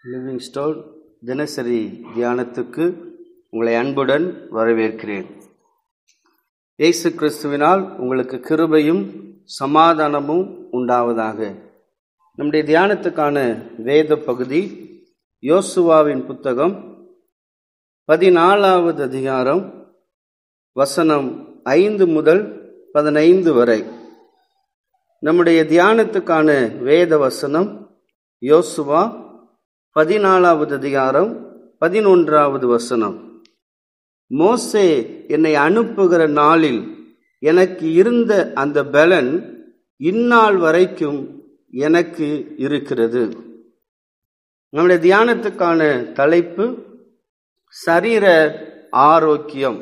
living stone தினசரி தியானத்துக்கு உங்களை அன்புடன் வரவேற்கிறேன் இயேசு கிறிஸ்துவினால் உங்களுக்கு கிருபையும் சமாதானமும் உண்டாவதாக நம்முடைய தியானத்துக்கான வேத பகுதி யோசுவாவின் புத்தகம் பதினாலாவது அதிகாரம் வசனம் ஐந்து முதல் பதினைந்து வரை நம்முடைய தியானத்துக்கான வேத வசனம் யோசுவா பதினாலாவது அதிகாரம் பதினொன்றாவது வசனம் மோசே என்னை அனுப்புகிற நாளில் எனக்கு இருந்த அந்த பலன் இந்நாள் வரைக்கும் எனக்கு இருக்கிறது நம்முடைய தியானத்துக்கான தலைப்பு சரீர ஆரோக்கியம்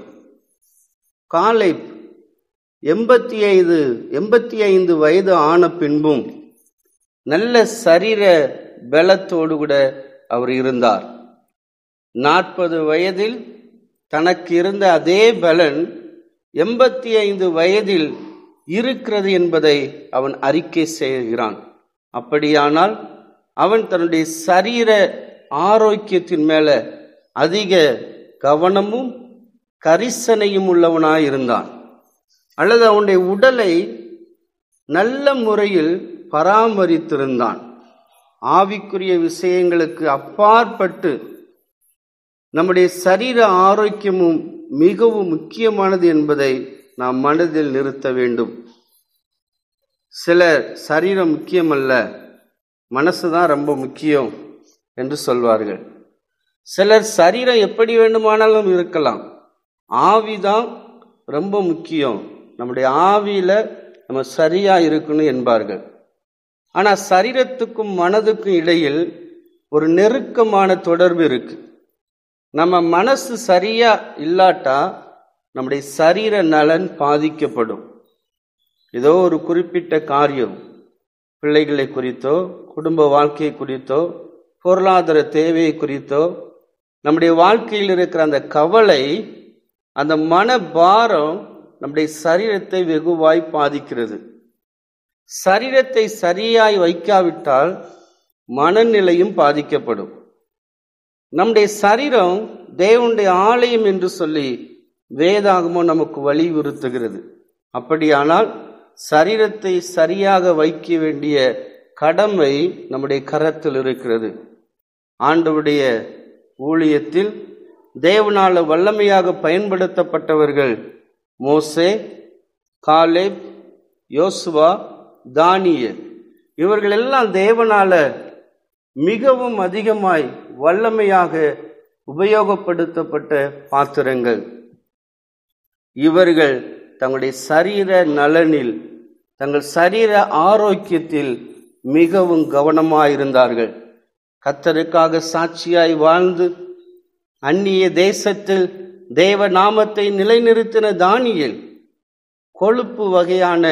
காலை எண்பத்தி ஐந்து எண்பத்தி ஐந்து வயது ஆன பின்பும் நல்ல சரீர பலத்தோடு கூட அவர் இருந்தார் நாற்பது வயதில் தனக்கு இருந்த அதே பலன் எண்பத்தி ஐந்து வயதில் இருக்கிறது என்பதை அவன் அறிக்கை செய்கிறான் அப்படியானால் அவன் தன்னுடைய சரீர ஆரோக்கியத்தின் மேல அதிக கவனமும் கரிசனையும் உள்ளவனாயிருந்தான் அல்லது அவனுடைய உடலை நல்ல முறையில் பராமரித்திருந்தான் ஆவிக்குரிய விஷயங்களுக்கு அப்பாற்பட்டு நம்முடைய சரீர ஆரோக்கியமும் மிகவும் முக்கியமானது என்பதை நாம் மனதில் நிறுத்த வேண்டும் சிலர் சரீரம் முக்கியமல்ல மனசு தான் ரொம்ப முக்கியம் என்று சொல்வார்கள் சிலர் சரீரம் எப்படி வேண்டுமானாலும் இருக்கலாம் ஆவிதான் ரொம்ப முக்கியம் நம்முடைய ஆவியில நம்ம சரியா இருக்கணும் என்பார்கள் ஆனா சரீரத்துக்கும் மனதுக்கும் இடையில் ஒரு நெருக்கமான தொடர்பு இருக்கு நம்ம மனசு சரியா இல்லாட்டா நம்முடைய சரீர நலன் பாதிக்கப்படும் ஏதோ ஒரு குறிப்பிட்ட காரியம் பிள்ளைகளை குறித்தோ குடும்ப வாழ்க்கையை குறித்தோ பொருளாதார தேவையை குறித்தோ நம்முடைய வாழ்க்கையில் இருக்கிற அந்த கவலை அந்த மன பாரம் நம்முடைய சரீரத்தை வெகுவாய் பாதிக்கிறது சரீரத்தை சரியாய் வைக்காவிட்டால் மனநிலையும் பாதிக்கப்படும் நம்முடைய சரீரம் தேவனுடைய ஆலயம் என்று சொல்லி வேதாகமும் நமக்கு வலியுறுத்துகிறது அப்படியானால் சரீரத்தை சரியாக வைக்க வேண்டிய கடமை நம்முடைய கரத்தில் இருக்கிறது ஆண்டவுடைய ஊழியத்தில் தேவனால வல்லமையாக பயன்படுத்தப்பட்டவர்கள் மோசே காலேப் யோசுவா தானியல் இவர்கள் எல்லாம் தேவனால மிகவும் அதிகமாய் வல்லமையாக உபயோகப்படுத்தப்பட்ட பாத்திரங்கள் இவர்கள் தங்களுடைய சரீர நலனில் தங்கள் சரீர ஆரோக்கியத்தில் மிகவும் கவனமாயிருந்தார்கள் கத்தருக்காக சாட்சியாய் வாழ்ந்து அந்நிய தேசத்தில் தேவ நாமத்தை நிலைநிறுத்தின தானியல் கொழுப்பு வகையான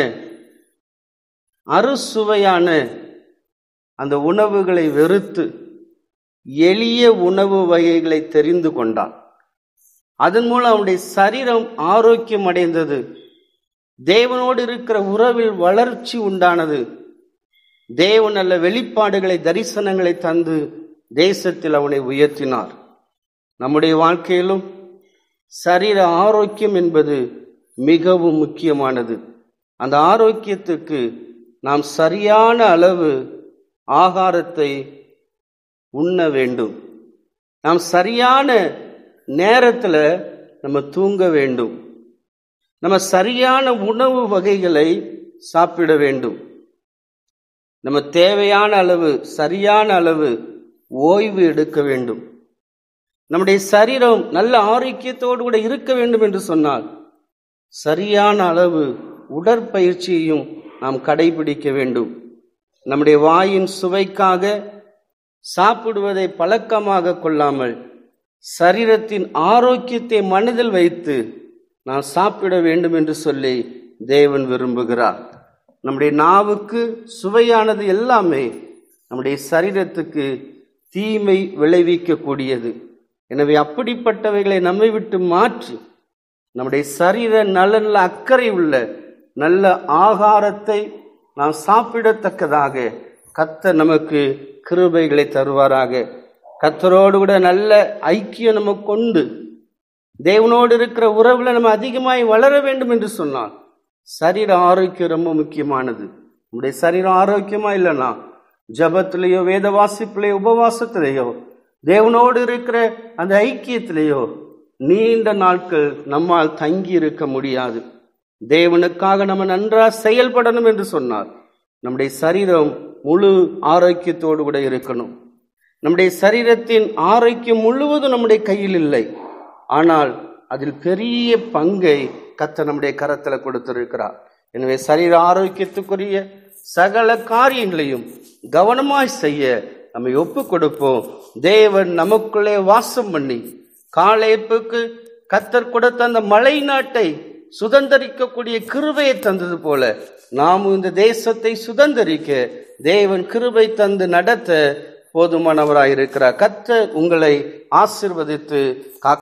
அறுசுவையான அந்த உணவுகளை வெறுத்து எளிய உணவு வகைகளை தெரிந்து கொண்டான் அதன் மூலம் அவனுடைய சரீரம் ஆரோக்கியம் அடைந்தது தேவனோடு இருக்கிற உறவில் வளர்ச்சி உண்டானது தேவன் நல்ல வெளிப்பாடுகளை தரிசனங்களை தந்து தேசத்தில் அவனை உயர்த்தினார் நம்முடைய வாழ்க்கையிலும் சரீர ஆரோக்கியம் என்பது மிகவும் முக்கியமானது அந்த ஆரோக்கியத்துக்கு நாம் சரியான அளவு ஆகாரத்தை உண்ண வேண்டும் நாம் சரியான நேரத்தில் நம்ம தூங்க வேண்டும் நம்ம சரியான உணவு வகைகளை சாப்பிட வேண்டும் நம்ம தேவையான அளவு சரியான அளவு ஓய்வு எடுக்க வேண்டும் நம்முடைய சரீரம் நல்ல ஆரோக்கியத்தோடு கூட இருக்க வேண்டும் என்று சொன்னால் சரியான அளவு உடற்பயிற்சியையும் நாம் கடைபிடிக்க வேண்டும் நம்முடைய வாயின் சுவைக்காக சாப்பிடுவதை பழக்கமாக கொள்ளாமல் சரீரத்தின் ஆரோக்கியத்தை மனதில் வைத்து நாம் சாப்பிட வேண்டும் என்று சொல்லி தேவன் விரும்புகிறார் நம்முடைய நாவுக்கு சுவையானது எல்லாமே நம்முடைய சரீரத்துக்கு தீமை விளைவிக்கக்கூடியது எனவே அப்படிப்பட்டவைகளை நம்மை விட்டு மாற்றி நம்முடைய சரீர நலனில் அக்கறை உள்ள நல்ல ஆகாரத்தை நாம் சாப்பிடத்தக்கதாக கத்த நமக்கு கிருபைகளை தருவாராக கத்தரோடு கூட நல்ல ஐக்கியம் நம்ம கொண்டு தேவனோடு இருக்கிற உறவுல நம்ம அதிகமாய் வளர வேண்டும் என்று சொன்னால் சரீர ஆரோக்கியம் ரொம்ப முக்கியமானது நம்முடைய சரீரம் ஆரோக்கியமா இல்லைன்னா ஜபத்திலேயோ வேத வாசிப்பிலேயோ உபவாசத்திலேயோ தேவனோடு இருக்கிற அந்த ஐக்கியத்திலேயோ நீண்ட நாட்கள் நம்மால் தங்கி இருக்க முடியாது தேவனுக்காக நம்ம நன்றா செயல்படணும் என்று சொன்னார் நம்முடைய சரீரம் முழு ஆரோக்கியத்தோடு கூட இருக்கணும் நம்முடைய சரீரத்தின் ஆரோக்கியம் முழுவதும் நம்முடைய கையில் இல்லை ஆனால் அதில் பெரிய பங்கை கத்த நம்முடைய கரத்துல கொடுத்திருக்கிறார் எனவே சரீர ஆரோக்கியத்துக்குரிய சகல காரியங்களையும் கவனமாய் செய்ய நம்மை ஒப்பு கொடுப்போம் தேவன் நமக்குள்ளே வாசம் பண்ணி காலேப்புக்கு கத்தர் கொடுத்த அந்த மலை நாட்டை சுதந்தரிக்கக்கூடிய கிருபையை தந்தது போல நாமும் இந்த தேசத்தை சுதந்தரிக்க தேவன் கிருபை தந்து நடத்த போதுமானவராயிருக்கிறார் கத்தர் உங்களை ஆசிர்வதித்து காக்க